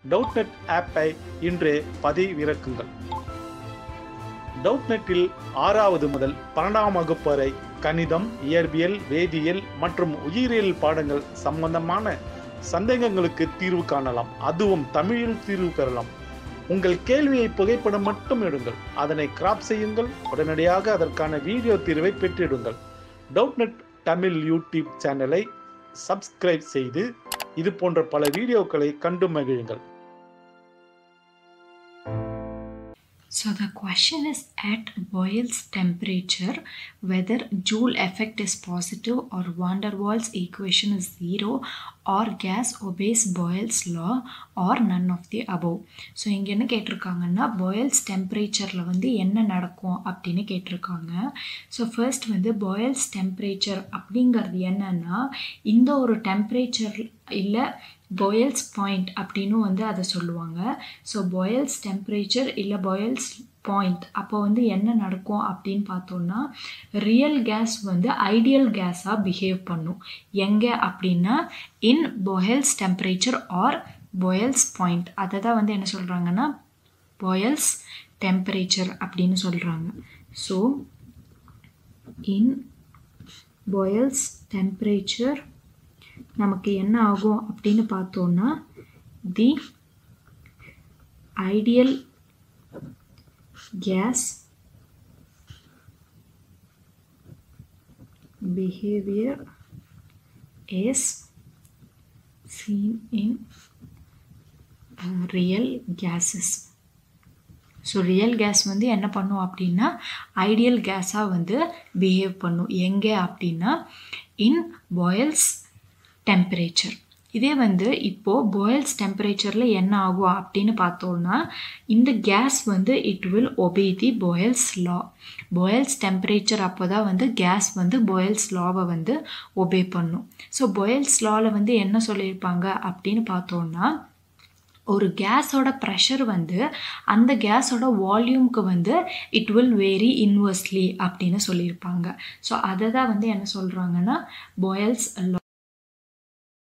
டவுட்நெட் ஆப்பை இன்றே பதிவிறக்குங்கள் டவுட்நெட்டில் ஆறாவது முதல் பன்னெண்டாம் வகுப்பு வரை கணிதம் இயற்பியல் வேதியியல் மற்றும் உயிரியல் பாடங்கள் சம்பந்தமான சந்தேகங்களுக்கு தீர்வு காணலாம் அதுவும் தமிழில் தீர்வு பெறலாம் உங்கள் கேள்வியை புகைப்படம் மட்டும் எடுங்கள் அதனை கிராப் செய்யுங்கள் உடனடியாக அதற்கான வீடியோ தீர்வை பெற்றிடுங்கள் டவுட்நெட் தமிழ் யூடியூப் சேனலை சப்ஸ்கிரைப் செய்து இது போன்ற பல வீடியோக்களை கண்டு மகிழுங்கள் So the question is at Boyle's temperature whether Joule effect is positive or van der Waals equation is zero or gas obeys Boyle's law or none of the above. So இங்கே என்ன கேட்டிருக்காங்கன்னா boils டெம்பரேச்சரில் வந்து என்ன நடக்கும் அப்படின்னு கேட்டிருக்காங்க so first வந்து Boyle's temperature அப்படிங்கிறது என்னன்னா இந்த ஒரு டெம்பரேச்சர் இல்லை பாயில்ஸ் பாயிண்ட் அப்படின்னு வந்து அதை சொல்லுவாங்க ஸோ பாயில்ஸ் டெம்பரேச்சர் இல்லை பாயில்ஸ் பாயிண்ட் அப்போ வந்து என்ன நடக்கும் அப்படின்னு பார்த்தோம்னா ரியல் கேஸ் வந்து ஐடியல் கேஸாக பிஹேவ் பண்ணும் எங்கே அப்படின்னா in Boyle's temperature or Boyle's point அதை தான் வந்து என்ன சொல்கிறாங்கன்னா பாயில்ஸ் டெம்பரேச்சர் அப்படின்னு சொல்கிறாங்க ஸோ இன் பாயில்ஸ் டெம்பரேச்சர் நமக்கு என்ன ஆகும் அப்படின்னு பார்த்தோன்னா the ideal gas behavior is seen in uh, real gases so real gas வந்து என்ன பண்ணும் அப்படின்னா ஐடியல் கேஸாக வந்து பிஹேவ் பண்ணும் எங்கே அப்படின்னா இன் பாயில்ஸ் டெம்பரேச்சர் இதே வந்து இப்போது பாயில்ஸ் டெம்பரேச்சரில் என்ன ஆகும் அப்படின்னு பார்த்தோம்னா இந்த கேஸ் வந்து it will obey the Boyle's law Boyle's temperature அப்போ தான் வந்து கேஸ் வந்து பாயில்ஸ் லாவை வந்து ஒபே பண்ணும் ஸோ பாயில்ஸ் லாவில் வந்து என்ன சொல்லியிருப்பாங்க அப்படின்னு பார்த்தோம்னா ஒரு கேஸோட ப்ரெஷர் வந்து அந்த கேஸோட வால்யூம்க்கு வந்து இட் வில் வேரி இன்வர்ஸ்லி அப்படின்னு சொல்லியிருப்பாங்க ஸோ அதை தான் வந்து என்ன சொல்கிறாங்கன்னா பாயில்ஸ் லா